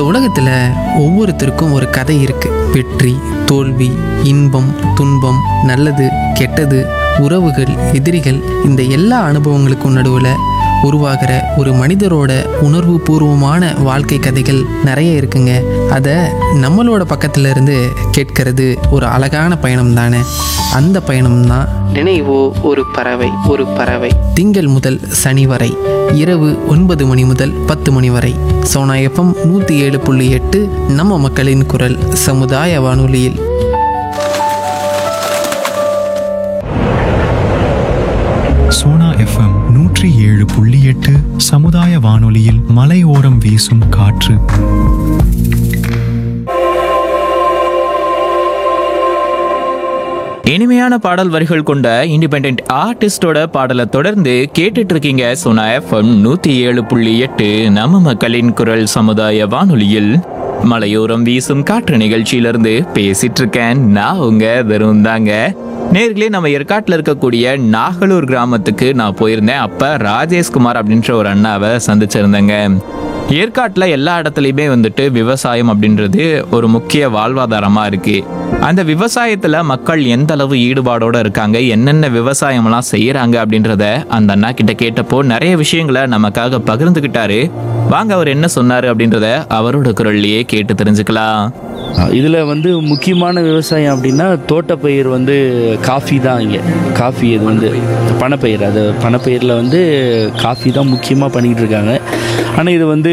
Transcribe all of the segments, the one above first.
உலகத்தில் ஒவ்வொருத்தருக்கும் ஒரு கதை இருக்கு வெற்றி தோல்வி இன்பம் துன்பம் நல்லது கெட்டது உறவுகள் எதிரிகள் இந்த எல்லா அனுபவங்களுக்கும் நடுவில் உருவாகிற ஒரு மனிதரோட உணர்வு பூர்வமான வாழ்க்கை கதைகள் நிறைய இருக்குங்க அதை நம்மளோட பக்கத்துல இருந்து கேட்கறது ஒரு அழகான பயணம் தானே அந்த பயணம் தான் நினைவோ ஒரு பறவை ஒரு பறவை திங்கள் முதல் சனி வரை இரவு ஒன்பது மணி முதல் பத்து மணி வரை சோனா எஃப்எம் நூற்றி ஏழு புள்ளி எட்டு நம்ம மக்களின் குரல் சமுதாய வானொலியில் சோனா எஃப்எம் நூற்றி ஏழு புள்ளி எட்டு சமுதாய வானொலியில் மலையோரம் வீசும் காற்று இனிமையான பாடல் வரிகள் கொண்ட இண்டிபெண்ட் ஆர்டிஸ்டோட பாடலை தொடர்ந்து கேட்டுட்டு இருக்கீங்க சோனா எஃப்எம் நூத்தி ஏழு புள்ளி எட்டு நம்ம மக்களின் குரல் சமுதாய வானொலியில் மலையோரம் வீசும் காற்று நிகழ்ச்சியிலிருந்து பேசிட்டு இருக்கேன் நான் உங்க வெறும் தாங்க நேர்களே நம்ம ஏற்காட்டில் இருக்கக்கூடிய நாகலூர் கிராமத்துக்கு நான் போயிருந்தேன் அப்ப ராஜேஷ்குமார் அப்படின்ற ஒரு அண்ணாவை சந்திச்சிருந்தேங்க ஏற்காட்டில் எல்லா இடத்துலையுமே வந்துட்டு விவசாயம் அப்படின்றது ஒரு முக்கிய வாழ்வாதாரமாக இருக்கு அந்த விவசாயத்தில் மக்கள் எந்த அளவு ஈடுபாடோட இருக்காங்க என்னென்ன விவசாயம்லாம் செய்கிறாங்க அப்படின்றத அந்த அண்ணா கிட்ட கேட்டப்போ நிறைய விஷயங்களை நமக்காக பகிர்ந்துக்கிட்டாரு வாங்க அவர் என்ன சொன்னாரு அப்படின்றத அவரோட குரல்லையே கேட்டு தெரிஞ்சுக்கலாம் இதில் வந்து முக்கியமான விவசாயம் அப்படின்னா தோட்டப்பயிர் வந்து காஃபி தான் இங்கே காஃபி இது வந்து பணப்பயிர் அது பணப்பயிரில் வந்து காஃபி தான் முக்கியமாக பண்ணிக்கிட்டு இருக்காங்க ஆனால் இது வந்து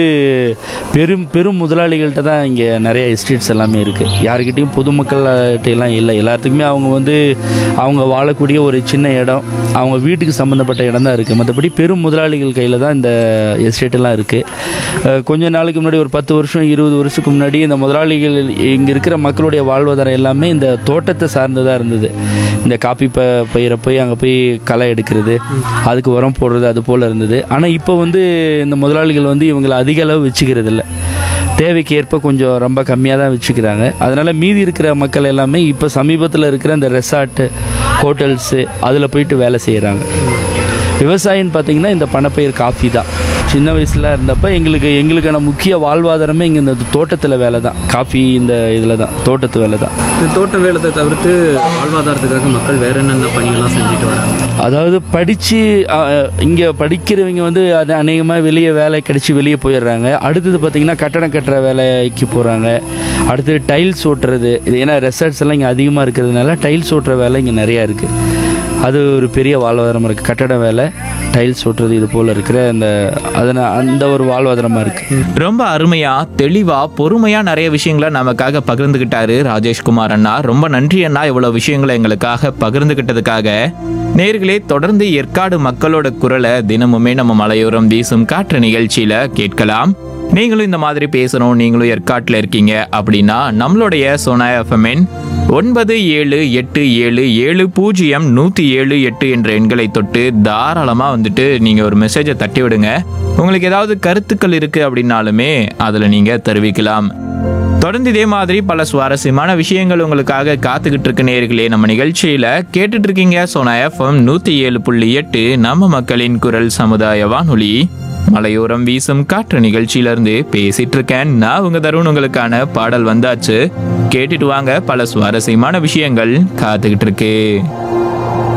பெரும் பெரும் முதலாளிகள்கிட்ட தான் இங்கே நிறைய எஸ்டேட்ஸ் எல்லாமே இருக்குது யாருக்கிட்டையும் பொதுமக்கள்கிட்ட எல்லாம் இல்லை எல்லாத்துக்குமே அவங்க வந்து அவங்க வாழக்கூடிய ஒரு சின்ன இடம் அவங்க வீட்டுக்கு சம்மந்தப்பட்ட இடம் தான் இருக்குது மற்றபடி பெரும் முதலாளிகள் கையில் தான் இந்த எஸ்டேட் எல்லாம் இருக்குது கொஞ்ச நாளுக்கு முன்னாடி ஒரு பத்து வருஷம் இருபது வருஷத்துக்கு முன்னாடி இந்த முதலாளிகள் இங்கே இருக்கிற மக்களுடைய வாழ்வாதாரம் எல்லாமே இந்த தோட்டத்தை சார்ந்ததாக இருந்தது இந்த காப்பி ப பயிரை போய் அங்கே போய் களை எடுக்கிறது அதுக்கு உரம் போடுறது அது போல் இருந்தது ஆனால் இப்போ வந்து இந்த முதலாளிகள் வந்து இவங்களை அதிக அளவு வச்சுக்கிறது இல்லை தேவைக்கு ஏற்ப கொஞ்சம் ரொம்ப கம்மியாக தான் வச்சுக்கிறாங்க அதனால் மீதி இருக்கிற மக்கள் எல்லாமே இப்போ சமீபத்தில் இருக்கிற இந்த ரெசார்ட்டு ஹோட்டல்ஸு அதில் போயிட்டு வேலை செய்கிறாங்க விவசாயம்னு பார்த்தீங்கன்னா இந்த பணப்பயிர் காஃபி தான் சின்ன வயசில் இருந்தப்ப எங்களுக்கு எங்களுக்கான முக்கிய வாழ்வாதாரமே இங்கே இந்த தோட்டத்தில் வேலை தான் காஃபி இந்த இதில் தான் தோட்டத்து வேலை தான் இந்த தோட்ட வேலத்தை தவிர்த்து வாழ்வாதாரத்துக்காக மக்கள் வேற என்னென்ன பணிகள்லாம் செஞ்சுட்டு வராங்க அதாவது படித்து இங்கே படிக்கிறவங்க வந்து அது அநேகமாக வெளியே வேலை கிடைச்சி வெளியே போயிடுறாங்க அடுத்தது பார்த்திங்கன்னா கட்டடம் கட்டுற வேலைக்கு போகிறாங்க அடுத்தது டைல்ஸ் ஓட்டுறது இது ஏன்னா ரெசார்ட்ஸ் எல்லாம் இங்கே அதிகமாக இருக்கிறதுனால டைல்ஸ் ஓட்டுற வேலை இங்கே நிறையா இருக்குது அது ஒரு பெரிய வாழ்வாதாரமாக இருக்குது கட்டட வேலை டைல்ஸ் ஓட்டுறது இது போல் இருக்கிற அந்த அதனால் அந்த ஒரு வாழ்வாதாரமாக இருக்குது ரொம்ப அருமையா தெளிவா பொறுமையா நிறைய விஷயங்களை நமக்காக பகிர்ந்துகிட்டாரு ராஜேஷ்குமார் அண்ணா ரொம்ப நன்றி அண்ணா இவ்வளவு விஷயங்களை எங்களுக்காக பகிர்ந்துகிட்டதுக்காக நேர்களே தொடர்ந்து ஏற்காடு மக்களோட குரலை தினமுமே நம்ம மலையோரம் வீசும் காற்று நிகழ்ச்சியில கேட்கலாம் நீங்களும் இந்த மாதிரி பேசணும் நீங்களும் ஏற்காட்டில் இருக்கீங்க அப்படின்னா நம்மளுடைய சோனா எஃப்எம்என் ஒன்பது ஏழு எட்டு ஏழு ஏழு பூஜ்ஜியம் நூற்றி ஏழு எட்டு என்ற எண்களை தொட்டு தாராளமாக வந்துட்டு நீங்கள் ஒரு மெசேஜை தட்டி விடுங்க உங்களுக்கு ஏதாவது கருத்துக்கள் இருக்குது அப்படின்னாலுமே அதில் நீங்கள் தெரிவிக்கலாம் தொடர்ந்து இதே மாதிரி பல சுவாரஸ்யமான விஷயங்கள் உங்களுக்காக காத்துக்கிட்டு இருக்கு நேர்களே நம்ம நிகழ்ச்சியில கேட்டுட்டு இருக்கீங்க சோனா எஃப்எம் நூத்தி ஏழு புள்ளி எட்டு நம்ம மக்களின் குரல் சமுதாய வானொலி மலையோரம் வீசும் காற்று நிகழ்ச்சியில இருந்து பேசிட்டு இருக்கேன் நான் உங்க தருண் உங்களுக்கான பாடல் வந்தாச்சு கேட்டுட்டு வாங்க பல சுவாரஸ்யமான விஷயங்கள் காத்துக்கிட்டு இருக்கு